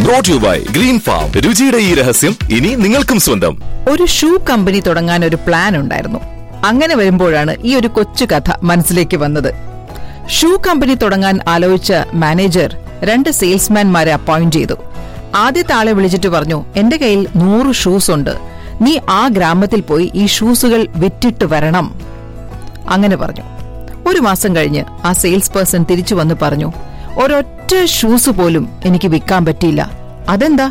Brought you by green farm രുചിയുടെ ഈ രഹസ്യം ഇനി നിങ്ങൾക്കും സ്വന്തം ഒരു ഷൂ കമ്പനി തുടങ്ങാൻ ഒരു പ്ലാൻ ഉണ്ടായിരുന്നു അങ്ങനെ വരുമ്പോഴാണ് ഈ ഒരു കൊച്ചു കഥ മനസ്സിലേക്ക് വന്നത് ഷൂ കമ്പനി തുടങ്ങാൻ ആലോചിച്ച മാനേജർ രണ്ട് സെയിൽസ്മാൻമാരെ അപ്പോയിന്റ് ചെയ്തു ആദ്യത്തെ ആളെ വിളിച്ചിട്ട് പറഞ്ഞു എന്റെ കയ്യിൽ നൂറ് ഷൂസ് ഉണ്ട് നീ ആ ഗ്രാമത്തിൽ പോയി ഈ ഷൂസുകൾ വിറ്റിട്ട് വരണം അങ്ങനെ പറഞ്ഞു ഒരു മാസം കഴിഞ്ഞ് ആ സെയിൽസ് പേഴ്സൺ തിരിച്ചു വന്ന് പറഞ്ഞു ഒരൊറ്റ ഷൂസ് പോലും എനിക്ക് വിൽക്കാൻ പറ്റിയില്ല അതെന്താ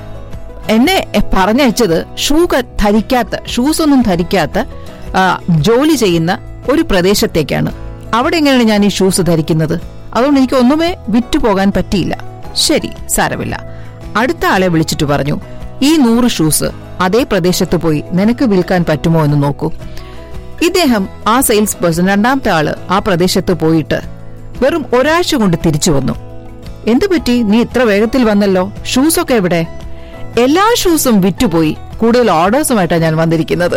എന്നെ പറഞ്ഞയച്ചത് ഷൂ ക- ധരിക്കാത്ത ഷൂസ് ഒന്നും ധരിക്കാത്ത ആ, ജോലി ചെയ്യുന്ന ഒരു പ്രദേശത്തേക്കാണ് അവിടെ എങ്ങനെയാണ് ഞാൻ ഈ ഷൂസ് ധരിക്കുന്നത് അതുകൊണ്ട് എനിക്ക് ഒന്നുമേ വിറ്റുപോകാൻ പറ്റിയില്ല ശരി സാരമില്ല അടുത്ത ആളെ വിളിച്ചിട്ട് പറഞ്ഞു ഈ നൂറ് ഷൂസ് അതേ പ്രദേശത്ത് പോയി നിനക്ക് വിൽക്കാൻ പറ്റുമോ എന്ന് നോക്കൂ ഇദ്ദേഹം ആ സെയിൽസ് പേഴ്സൺ രണ്ടാമത്തെ ആള് ആ പ്രദേശത്ത് പോയിട്ട് വെറും ഒരാഴ്ച കൊണ്ട് തിരിച്ചു വന്നു എന്തു പറ്റി നീ ഇത്ര വേഗത്തിൽ വന്നല്ലോ ഷൂസ് ഒക്കെ എവിടെ എല്ലാ ഷൂസും വിറ്റുപോയി കൂടുതൽ ഓർഡേഴ്സുമായിട്ടാണ് ഞാൻ വന്നിരിക്കുന്നത്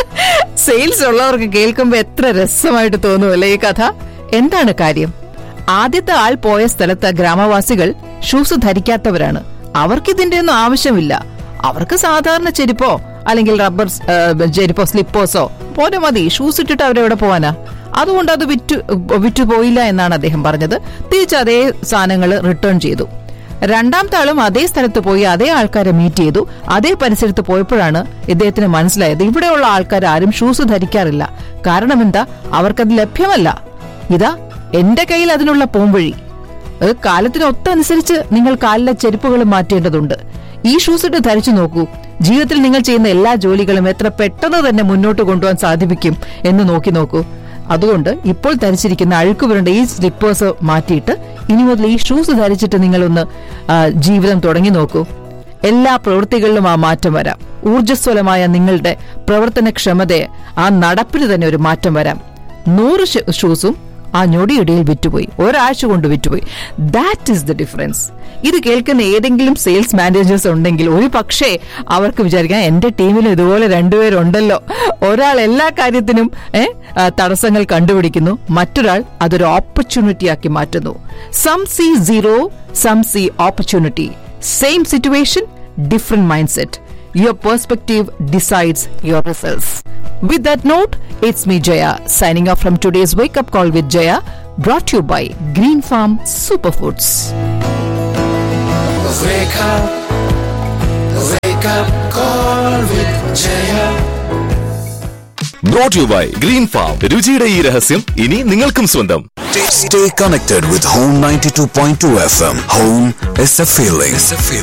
സെയിൽസ് ഉള്ളവർക്ക് കേൾക്കുമ്പോ എത്ര രസമായിട്ട് തോന്നുമല്ലേ ഈ കഥ എന്താണ് കാര്യം ആദ്യത്തെ ആൾ പോയ സ്ഥലത്ത് ഗ്രാമവാസികൾ ഷൂസ് ധരിക്കാത്തവരാണ് അവർക്ക് ഇതിന്റെ ഒന്നും ആവശ്യമില്ല അവർക്ക് സാധാരണ ചെരുപ്പോ അല്ലെങ്കിൽ റബ്ബർ സ്- ഏ, ചെരുപ്പോ സ്ലിപ്പേഴ്സോ പോലെ മതി ഷൂസ് ഇട്ടിട്ട് അവരെവിടെ പോവാനാ അതുകൊണ്ട് അത് വിറ്റു വിറ്റു പോയില്ല എന്നാണ് അദ്ദേഹം പറഞ്ഞത് തിരിച്ച് അതേ സാധനങ്ങൾ റിട്ടേൺ ചെയ്തു രണ്ടാമത്തെ ആളും അതേ സ്ഥലത്ത് പോയി അതേ ആൾക്കാരെ മീറ്റ് ചെയ്തു അതേ പരിസരത്ത് പോയപ്പോഴാണ് ഇദ്ദേഹത്തിന് മനസ്സിലായത് ഇവിടെയുള്ള ആൾക്കാർ ആരും ഷൂസ് ധരിക്കാറില്ല കാരണം എന്താ അവർക്കത് ലഭ്യമല്ല ഇതാ എന്റെ കയ്യിൽ അതിനുള്ള പോംവഴി അത് കാലത്തിന് ഒത്തനുസരിച്ച് നിങ്ങൾ കാലിലെ ചെരുപ്പുകൾ മാറ്റേണ്ടതുണ്ട് ഈ ഷൂസ് ഇട്ട് ധരിച്ചു നോക്കൂ ജീവിതത്തിൽ നിങ്ങൾ ചെയ്യുന്ന എല്ലാ ജോലികളും എത്ര പെട്ടെന്ന് തന്നെ മുന്നോട്ട് കൊണ്ടുപോകാൻ സാധിപ്പിക്കും എന്ന് നോക്കി നോക്കൂ അതുകൊണ്ട് ഇപ്പോൾ ധരിച്ചിരിക്കുന്ന അഴുക്ക് പുരണ്ട ഈ സ്ലിപ്പേഴ്സ് മാറ്റിയിട്ട് ഇനി മുതൽ ഈ ഷൂസ് ധരിച്ചിട്ട് നിങ്ങളൊന്ന് ആ, ജീവിതം തുടങ്ങി നോക്കൂ എല്ലാ പ്രവൃത്തികളിലും ആ മാറ്റം വരാം ഊർജ്ജസ്വലമായ നിങ്ങളുടെ പ്രവർത്തനക്ഷമതയെ ആ നടപ്പിന് തന്നെ ഒരു മാറ്റം വരാം നൂറ് ഷ- ഷൂസും ആ ഞൊടിയിടയിൽ വിറ്റുപോയി ഒരാഴ്ച കൊണ്ട് വിറ്റുപോയി ദാറ്റ് ഈസ് ദ ഡിഫറൻസ് ഇത് കേൾക്കുന്ന ഏതെങ്കിലും സെയിൽസ് മാനേജേഴ്സ് ഉണ്ടെങ്കിൽ ഒരു പക്ഷേ അവർക്ക് വിചാരിക്കാം എന്റെ ടീമിലും ഇതുപോലെ രണ്ടുപേരുണ്ടല്ലോ ഒരാൾ എല്ലാ കാര്യത്തിനും ഏ, ആ, തടസ്സങ്ങൾ കണ്ടുപിടിക്കുന്നു മറ്റൊരാൾ അതൊരു ഓപ്പർച്യൂണിറ്റി ആക്കി മാറ്റുന്നു some see zero some see opportunity same situation different mindset Your perspective decides your results. With that note, it's me Jaya signing off from today's Wake Up Call with Jaya brought to you by Green Farm Superfoods. Wake up, wake up, call with Jaya. Brought you by green farm രുചിയുടെ ഈ രഹസ്യം ഇനി നിങ്ങൾക്കും സ്വന്തം Stay connected with Home 92.2 FM. Home is a feeling. It's a feeling.